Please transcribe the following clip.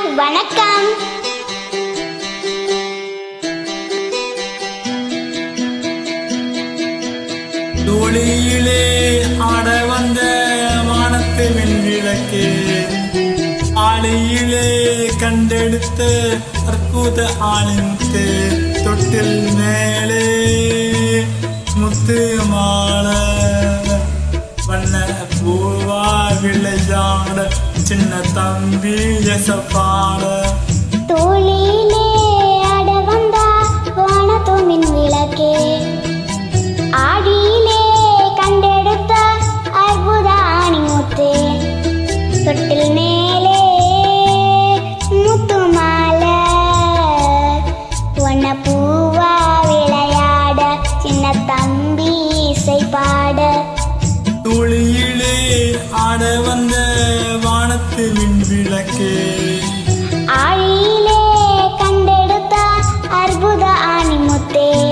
வணக்கம் தோழியிலே ஆட வந்த வானத்து விண்விளக்கு ஆலையிலே கண்டெடுத்த அற்புத ஆளுக்கு தொட்டில் மேலே முத்து மாலை வண்ண பூவா விளையாட சின்ன தம்பி எசப்பாட தோளிலே ஆட வந்தா வானத்தோமின் விளக்கே ஆடியிலே கண்டெடுத்த அற்புத ஆணிமுத்தே தொட்டில் மேலே முத்து மாலை வண்ண பூவா விளையாட சின்ன தம்பி இசை பாட துளியிலே ஆட வந்த வானத்து விண்விளக்கே ஆழியிலே கண்டெடுத்த அற்புத ஆணிமுத்தே